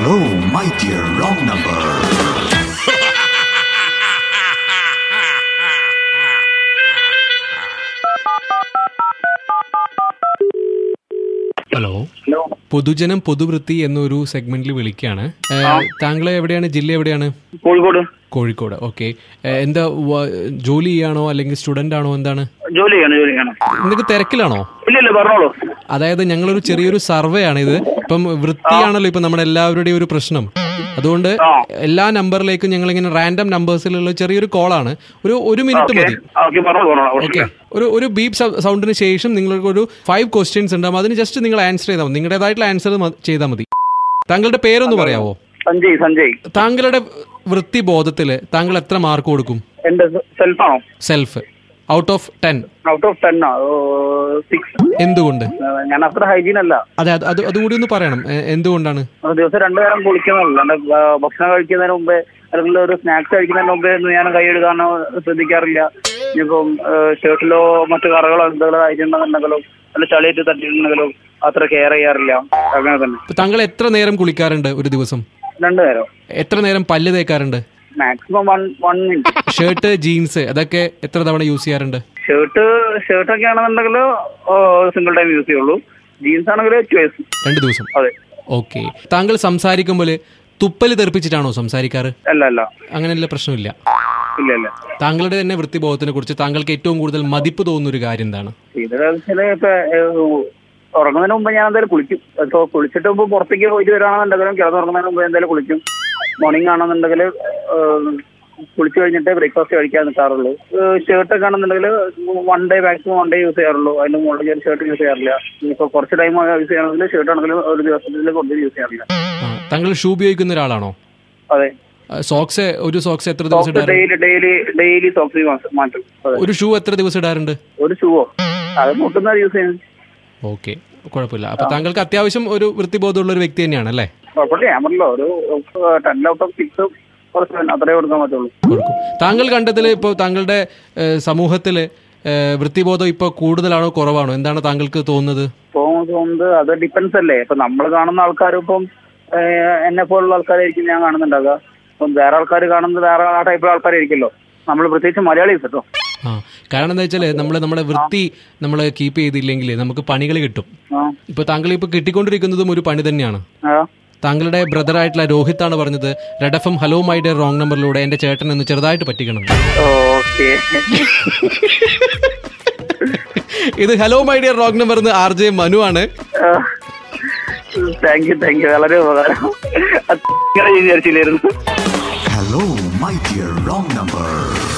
Hello, my dear wrong number. Hello hello പൊതുജനം പൊതുവൃത്തി എന്നൊരു സെഗ്മെന്റിൽ വിളിക്കുകയാണ് ഏഹ്, താങ്കൾ എവിടെയാണ് ജില്ല എവിടെയാണ് കോഴിക്കോട് കോഴിക്കോട് ഓക്കെ എന്താ വ- ജോലി ചെയ്യാണോ അല്ലെങ്കിൽ സ്റ്റുഡന്റ് ആണോ എന്താണ് ജോലി ചെയ്യണം ജോലി ചെയ്യണം നിങ്ങൾക്ക് തിരക്കിലാണോ ഇല്ല ഇല്ല പറഞ്ഞോളൂ അതായത് ഞങ്ങളൊരു ചെറിയൊരു സർവേ ആണ് ഇത് ഇപ്പം വൃത്തിയാണല്ലോ ഇപ്പം നമ്മുടെ എല്ലാവരുടെയും ഒരു പ്രശ്നം അതുകൊണ്ട് എല്ലാ നമ്പറിലേക്കും ഞങ്ങൾ ഇങ്ങനെ റാൻഡം നമ്പേഴ്സിലുള്ള ചെറിയൊരു കോളാണ് ഒരു ഒരു മിനിറ്റ് മതി ഓക്കെ പറഞ്ഞോളൂ പറഞ്ഞോളൂ ഓക്കെ പ്രശ്നമില്ല. ഒരു ഒരു ബീപ് സൗണ്ടിന് ശേഷം നിങ്ങൾക്ക് ഒരു ഫൈവ് ക്വസ്റ്റ്യൻസ് ഉണ്ടാവും അതിന് ജസ്റ്റ് നിങ്ങൾ ആൻസർ ചെയ്താൽ മതി നിങ്ങളുടേതായിട്ടുള്ള ആൻസർ ചെയ്താൽ മതി താങ്കളുടെ പേരൊന്ന് പറയാവോ സഞ്ജയ് സഞ്ജയ് താങ്കളുടെ വൃത്തി ബോധത്തില് താങ്കൾ എത്ര മാർക്ക് കൊടുക്കും എന്റെ സെൽഫാണോ self out of ten out of ten six എന്തുകൊണ്ട് ഞാൻ അത്ര ഹൈജീൻ അല്ല അതെ അത് അത് അതുകൂടി ഒന്ന് പറയണം എ- എന്തുകൊണ്ടാണ് ഒരു ദിവസം രണ്ടു നേരം കുളിക്കുന്നുള്ളൂ എന്റെ ഭക്ഷണം കഴിക്കുന്നതിന് മുമ്പേ അല്ലെങ്കിൽ ഒരു സ്നാക്സ് കഴിക്കുന്നതിന് മുമ്പേ ഒന്നും ഞാൻ കൈ എടുക്കാനോ ശ്രദ്ധിക്കാറില്ല ഇനിയിപ്പം ഷർട്ടിലോ മറ്റു കറകളോ എന്തെങ്കിലും ആയിട്ടുണ്ടെന്നുണ്ടെങ്കിലോ അല്ല ചളിയിട്ട് തട്ടിയിട്ടുണ്ടെങ്കിലോ അത്ര കെയർ ചെയ്യാറില്ല അങ്ങനെ തന്നെ ഇപ്പൊ താങ്കൾ എത്ര നേരം കുളിക്കാറുണ്ട് ഒരു ദിവസം രണ്ടു നേരം എത്ര നേരം പല്ല് തേക്കാറുണ്ട് maximum one one minute shirt jeans അതൊക്കെ എത്ര തവണ യൂസ് ചെയ്യാറുണ്ട് ഷർട്ട് ഷർട്ടൊക്കെ ആണെന്നുണ്ടെങ്കിൽ സിംഗിൾ ടൈം യൂസ് ചെയ്യുള്ളൂ ജീൻസ് ആണെങ്കിൽ ചോയ്സ് രണ്ട് ദിവസം അതെ ഓക്കെ താങ്കൾ സംസാരിക്കുമ്പോൾ തുപ്പല് തെറിപ്പിച്ചിട്ടാണോ സംസാരിക്കാറ് അല്ല അല്ല അങ്ങനെയുള്ള പ്രശ്നമില്ല ഇല്ല ഇല്ല താങ്കളുടെ തന്നെ വൃത്തിബോധത്തിനെ കുറിച്ച് താങ്കൾക്ക് ഏറ്റവും കൂടുതൽ മതിപ്പ് തോന്നുന്ന ഒരു കാര്യം എന്താണ് ഇത് വെച്ചാല് ഇപ്പൊ ഏഹ്, ഉറങ്ങുന്നതിന് മുമ്പ് ഞാൻ എന്തായാലും കുളിക്കും ഇപ്പൊ കുളിച്ചിട്ട് ഇപ്പൊ പുറത്തേക്ക് പോയിട്ട് വരാണെന്നുണ്ടെങ്കിലും കിടന്നുറങ്ങുന്നതിന് മുമ്പ് എന്തായാലും കുളിക്കും മോർണിംഗ് ആണെന്നുണ്ടെങ്കിൽ കുളിച്ചു കഴിഞ്ഞിട്ട് ബ്രേക്ക്ഫാസ്റ്റ് കഴിക്കാൻ നിൽക്കാറുള്ളൂ ഷർട്ടൊക്കെ ആണെന്നുണ്ടെങ്കിൽ one day maximum one day use ചെയ്യാറുള്ളൂ അതിന് മുകളിൽ ഞാൻ ഷർട്ട് യൂസ് ചെയ്യാറില്ല ഇനിയിപ്പോ കുറച്ച് ടൈം യൂസ് ചെയ്യണമെങ്കിൽ ഷർട്ട് ആണെങ്കിലും ഒരു ദിവസത്തിൽ കുറച്ച് യൂസ് ചെയ്യാറില്ല ആ, താങ്കൾ ഷൂ ഉപയോഗിക്കുന്ന ഒരാളാണോ അതെ സോക്സ് ഒരു സോക്സ് എത്ര ദിവസം സോക്സ് ഇടാറുണ്ട് ഡെയിലി ഡെയിലി ഡെയിലി സോക്സ് മാറ്റും അതെ ഒരു ഷൂ എത്ര ദിവസം ഇടാറുണ്ട് ഒരു ഷൂവോ അത് മുട്ടുന്ന യൂസ് ചെയ്യുന്നത് ഓക്കെ കുഴപ്പമില്ല അപ്പൊ താങ്കൾക്ക് അത്യാവശ്യം ഒരു വൃത്തിബോധമുള്ള ഒരു വ്യക്തി തന്നെയാണ് അല്ലേ കുഴപ്പമില്ല ഞാൻ പറഞ്ഞല്ലോ ഒരു ടെൻ ഔട്ട് ഓഫ് സിക്സ് കുറച്ച് അത്രേ കൊടുക്കാൻ പറ്റുള്ളൂ കൊടുക്കും താങ്കൾ കണ്ടതിൽ ഇപ്പോൾ താങ്കളുടെ ഏഹ്, സമൂഹത്തില് ഏഹ്, വൃത്തിബോധം ഇപ്പോൾ കൂടുതലാണോ കുറവാണോ എന്താണ് താങ്കൾക്ക് തോന്നുന്നത് ഇപ്പൊ തോന്നുന്നത് അത് ഡിപ്പെൻസ് അല്ലേ ഇപ്പൊ നമ്മൾ കാണുന്ന ആൾക്കാരും ഇപ്പം ഏഹ്, എന്നെ പോലുള്ള ആൾക്കാരായിരിക്കും ഞാൻ കാണുന്നുണ്ടാകുക ഇപ്പം വേറെ ആൾക്കാർ കാണുന്നത് വേറെ ആ ടൈപ്പ് ആൾക്കാരായിരിക്കുമല്ലോ നമ്മൾ പ്രത്യേകിച്ച് മലയാളീസ് കേട്ടോ ആ കാരണം എന്താ വെച്ചാൽ നമ്മൾ നമ്മുടെ വൃത്തി നമ്മൾ കീപ്പ് ചെയ്തില്ലെങ്കിൽ നമുക്ക് പണികൾ കിട്ടും ആ ഇപ്പൊ താങ്കൾ ഇപ്പൊ കിട്ടിക്കൊണ്ടിരിക്കുന്നതും ഒരു പണി തന്നെയാണ് ആ താങ്കളുടെ ബ്രദർ ആയിട്ടുള്ള രോഹിത് ആണ് പറഞ്ഞത് Red F M hello my dear wrong നമ്പറിലൂടെ എന്റെ ചേട്ടൻ ഒന്ന് ചെറുതായിട്ട് പറ്റിക്കണം ഓക്കെ ഇത് hello my dear wrong number R J Manu ആണ് താങ്ക് യു താങ്ക് യു വളരെ ഉപകാരം അത് ഇങ്ങനെ വിചാരിച്ചില്ലായിരുന്നു Hello, my dear wrong number.